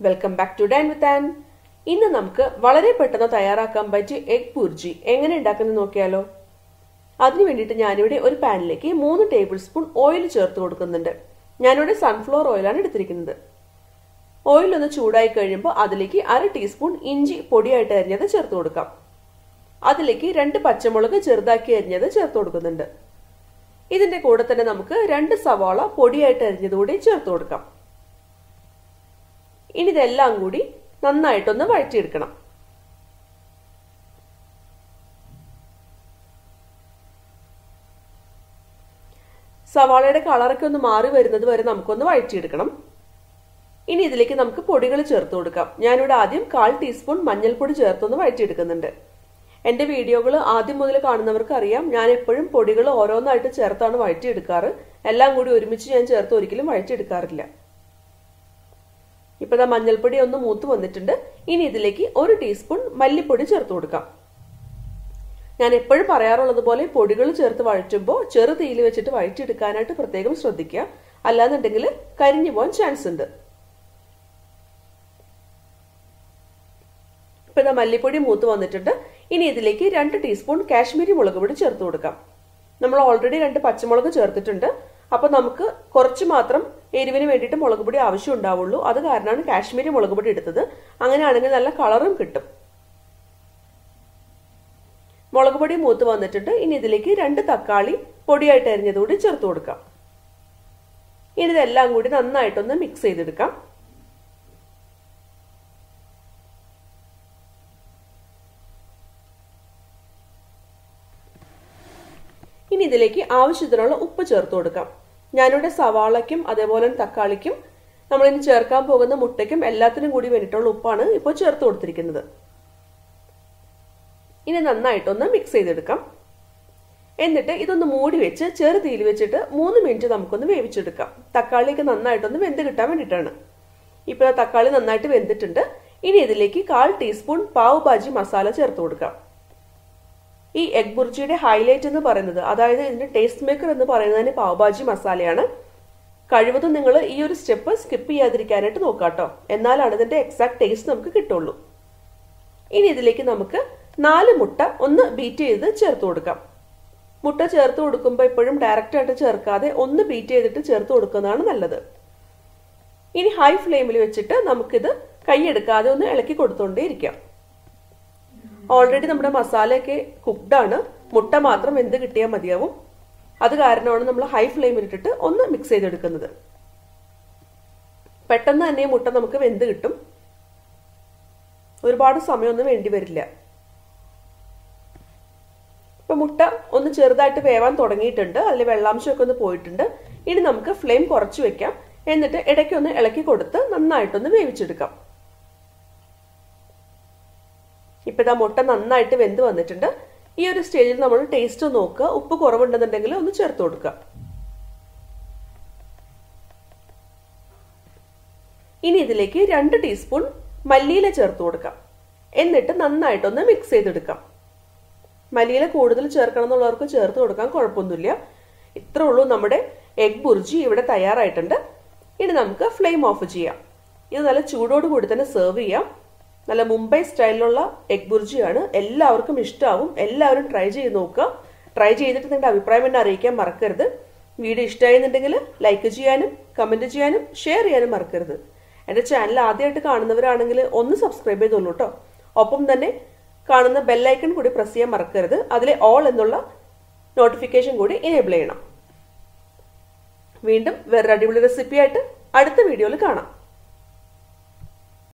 welcome back to Dan with Ann ഇന്ന് നമുക്ക് വളരെ പെട്ടെന്ന് തയ്യാറാക്കാൻ പറ്റിയ എഗ് പുർജി എങ്ങനെ ഉണ്ടാക്കുന്നത് നോക്കിയാലോ അതിനു വേണ്ടിയിട്ട് ഞാനിവിടെ ഒരു പാനിലേക്ക് മൂന്ന് ടേബിൾ സ്പൂൺ ഓയിൽ ചേർത്ത് കൊടുക്കുന്നുണ്ട് ഞാനിവിടെ സൺഫ്ലവർ ഓയിലാണ് എടുത്തിരിക്കുന്നത് ഓയിൽ ഒന്ന് ചൂടായി കഴിയുമ്പോൾ അതിലേക്ക് അര ടീസ്പൂൺ ഇഞ്ചി പൊടിയായിട്ട് അരിഞ്ഞത് ചേർത്ത് കൊടുക്കാം അതിലേക്ക് രണ്ട് പച്ചമുളക് ചെറുതാക്കി അരിഞ്ഞത് ചേർത്ത് കൊടുക്കുന്നുണ്ട് ഇതിന്റെ കൂടെ തന്നെ നമുക്ക് രണ്ട് സവാള പൊടിയായിട്ട് അരിഞ്ഞതുകൂടി ചേർത്ത് കൊടുക്കാം ഇനി ഇതെല്ലാം കൂടി നന്നായിട്ടൊന്ന് വഴറ്റിയെടുക്കണം സവാളയുടെ കളറൊക്കെ ഒന്ന് മാറി വരുന്നത് വരെ നമുക്കൊന്ന് വഴറ്റിയെടുക്കണം ഇനി ഇതിലേക്ക് നമുക്ക് പൊടികൾ ചേർത്ത് കൊടുക്കാം ഞാനിവിടെ ആദ്യം കാൽ ടീസ്പൂൺ മഞ്ഞൾപ്പൊടി ചേർത്തൊന്ന് വഴറ്റിയെടുക്കുന്നുണ്ട് എന്റെ വീഡിയോകൾ ആദ്യം മുതൽ കാണുന്നവർക്ക് അറിയാം ഞാൻ എപ്പോഴും പൊടികൾ ഓരോന്നായിട്ട് ചേർത്താണ് വഴറ്റിയെടുക്കാറ് എല്ലാം കൂടി ഒരുമിച്ച് ഞാൻ ചേർത്ത് ഒരിക്കലും വഴറ്റിയെടുക്കാറില്ല ഇപ്പൊ മഞ്ഞൾപ്പൊടി ഒന്ന് മൂത്ത് വന്നിട്ടുണ്ട് ഇനി ഇതിലേക്ക് ഒരു ടീസ്പൂൺ മല്ലിപ്പൊടി ചേർത്ത് കൊടുക്കാം ഞാൻ എപ്പോഴും പറയാറുള്ളത് പോലെ പൊടികൾ ചേർത്ത് വഴറ്റുമ്പോൾ ചെറു തീയിൽ വെച്ചിട്ട് വഴറ്റിയെടുക്കാനായിട്ട് പ്രത്യേകം ശ്രദ്ധിക്കുക അല്ലാന്നുണ്ടെങ്കിൽ കരിഞ്ഞു പോകാൻ ചാൻസ് ഉണ്ട് ഇപ്പൊ ഇതാ മല്ലിപ്പൊടി മൂത്ത് വന്നിട്ടുണ്ട് ഇനി ഇതിലേക്ക് രണ്ട് ടീസ്പൂൺ കാശ്മീരി മുളക് പൊടി ചേർത്ത് കൊടുക്കാം നമ്മൾ ഓൾറെഡി രണ്ട് പച്ചമുളക് ചേർത്തിട്ടുണ്ട് അപ്പൊ നമുക്ക് കുറച്ച് മാത്രം എരിവിന് വേണ്ടിയിട്ട് മുളക് പൊടി ആവശ്യം ഉണ്ടാവുള്ളൂ അത് കാരണമാണ് കാശ്മീരി മുളക് പൊടി എടുത്തത് അങ്ങനെയാണെങ്കിൽ നല്ല കളറും കിട്ടും മുളക് പൊടി മൂത്ത് വന്നിട്ടുണ്ട് ഇനി ഇതിലേക്ക് രണ്ട് തക്കാളി പൊടിയായിട്ട് അരിഞ്ഞതുകൂടി ചേർത്ത് കൊടുക്കാം ഇനി ഇതെല്ലാം കൂടി നന്നായിട്ടൊന്ന് മിക്സ് ചെയ്തെടുക്കാം ഇനി ഇതിലേക്ക് ആവശ്യത്തിനുള്ള ഉപ്പ് ചേർത്ത് കൊടുക്കാം ഞാനിവിടെ സവാളയ്ക്കും അതേപോലെ തക്കാളിക്കും നമ്മളിനി ചേർക്കാൻ പോകുന്ന മുട്ടയ്ക്കും എല്ലാത്തിനും കൂടി വേണ്ടിയിട്ടുള്ള ഉപ്പാണ് ഇപ്പോൾ ചേർത്ത് കൊടുത്തിരിക്കുന്നത് ഇനി നന്നായിട്ടൊന്ന് മിക്സ് ചെയ്തെടുക്കാം എന്നിട്ട് ഇതൊന്ന് മൂടി വെച്ച് ചെറു തീയിൽ വെച്ചിട്ട് മൂന്ന് മിനിറ്റ് നമുക്കൊന്ന് വേവിച്ചെടുക്കാം തക്കാളിയൊക്കെ നന്നായിട്ടൊന്ന് വെന്ത് കിട്ടാൻ വേണ്ടിയിട്ടാണ് ഇപ്പോൾ തക്കാളി നന്നായിട്ട് വെന്തിട്ടുണ്ട് ഇനി ഇതിലേക്ക് കാൽ ടീസ്പൂൺ പാവ് ഭാജി മസാല ചേർത്ത് കൊടുക്കാം ഈ എഗ് ബുർജിയുടെ ഹൈലൈറ്റ് എന്ന് പറയുന്നത് അതായത് ഇതിന്റെ ടേസ്റ്റ് മേക്കർ എന്ന് പറയുന്നതിന് പാവഭാജി മസാലയാണ് കഴിവതും നിങ്ങൾ ഈ ഒരു സ്റ്റെപ്പ് സ്കിപ്പ് ചെയ്യാതിരിക്കാനായിട്ട് നോക്കാട്ടോ എന്നാലാണ് ഇതിന്റെ എക്സാക്ട് ടേസ്റ്റ് നമുക്ക് കിട്ടുള്ളൂ ഇനി ഇതിലേക്ക് നമുക്ക് നാല് മുട്ട ഒന്ന് ബീറ്റ് ചെയ്ത് ചേർത്ത് കൊടുക്കാം മുട്ട ചേർത്ത് കൊടുക്കുമ്പോൾ എപ്പോഴും ഡയറക്റ്റ് ആയിട്ട് ചേർക്കാതെ ഒന്ന് ബീറ്റ് ചെയ്തിട്ട് ചേർത്ത് കൊടുക്കുന്നതാണ് നല്ലത് ഇനി ഹൈ ഫ്ലെയിമിൽ വെച്ചിട്ട് നമുക്കിത് കൈയെടുക്കാതെ ഒന്ന് ഇളക്കി കൊടുത്തോണ്ടേ ഇരിക്കാം ഓൾറെഡി നമ്മുടെ മസാലയൊക്കെ കുക്ക്ഡാണ് മുട്ട മാത്രം വെന്ത് കിട്ടിയാൽ മതിയാവും അത് കാരണമാണ് നമ്മൾ ഹൈ ഫ്ലെയിമിൽ ഇട്ടിട്ട് ഒന്ന് മിക്സ് ചെയ്തെടുക്കുന്നത് പെട്ടെന്ന് തന്നെ മുട്ട നമുക്ക് വെന്ത് കിട്ടും ഒരുപാട് സമയമൊന്നും വേണ്ടി വരില്ല ഇപ്പൊ മുട്ട ഒന്ന് ചെറുതായിട്ട് വേവാൻ തുടങ്ങിയിട്ടുണ്ട് അതിൽ വെള്ളാംശമൊക്കെ ഒന്ന് പോയിട്ടുണ്ട് ഇനി നമുക്ക് ഫ്ലെയിം കുറച്ച് വെക്കാം എന്നിട്ട് ഇടയ്ക്കൊന്ന് ഇളക്കി കൊടുത്ത് നന്നായിട്ടൊന്ന് വേവിച്ചെടുക്കാം ഇപ്പൊ ഇതാ മുട്ട നന്നായിട്ട് വെന്ത് വന്നിട്ടുണ്ട് ഈ ഒരു സ്റ്റേജിൽ നമ്മൾ ടേസ്റ്റ് നോക്കുക ഉപ്പ് കുറവുണ്ടെന്നുണ്ടെങ്കിൽ ഒന്ന് ചേർത്ത് കൊടുക്കുക ഇനി ഇതിലേക്ക് രണ്ട് ടീസ്പൂൺ മല്ലിയില ചേർത്ത് കൊടുക്കാം എന്നിട്ട് നന്നായിട്ടൊന്ന് മിക്സ് ചെയ്തെടുക്കാം മല്ലിയില കൂടുതൽ ചേർക്കണം എന്നുള്ളവർക്ക് ചേർത്ത് കൊടുക്കാൻ കുഴപ്പമൊന്നുമില്ല ഇത്രേ ഉള്ളൂ നമ്മുടെ എഗ് ബുർജി ഇവിടെ തയ്യാറായിട്ടുണ്ട് ഇനി നമുക്ക് ഫ്ലെയിം ഓഫ് ചെയ്യാം ഇത് നല്ല ചൂടോട് കൂടി തന്നെ സെർവ് ചെയ്യാം നല്ല മുംബൈ സ്റ്റൈലിലുള്ള എഗ് ബുർജിയാണ് എല്ലാവർക്കും ഇഷ്ടമാവും എല്ലാവരും ട്രൈ ചെയ്ത് നോക്കുക ട്രൈ ചെയ്തിട്ട് നിങ്ങളുടെ അഭിപ്രായം എന്നെ അറിയിക്കാൻ മറക്കരുത് വീഡിയോ ഇഷ്ടമായെന്നുണ്ടെങ്കിൽ ലൈക്ക് ചെയ്യാനും കമൻറ്റ് ചെയ്യാനും ഷെയർ ചെയ്യാനും മറക്കരുത് എൻ്റെ ചാനൽ ആദ്യമായിട്ട് കാണുന്നവരാണെങ്കിൽ ഒന്ന് സബ്സ്ക്രൈബ് ചെയ്തോളൂ കേട്ടോ ഒപ്പം തന്നെ കാണുന്ന ബെല്ലൈക്കൺ കൂടി പ്രസ് ചെയ്യാൻ മറക്കരുത് അതിലെ ഓൾ എന്നുള്ള നോട്ടിഫിക്കേഷൻ കൂടി എനേബിൾ ചെയ്യണം വീണ്ടും വേറൊരു അടിപൊളി റെസിപ്പിയായിട്ട് അടുത്ത വീഡിയോയിൽ കാണാം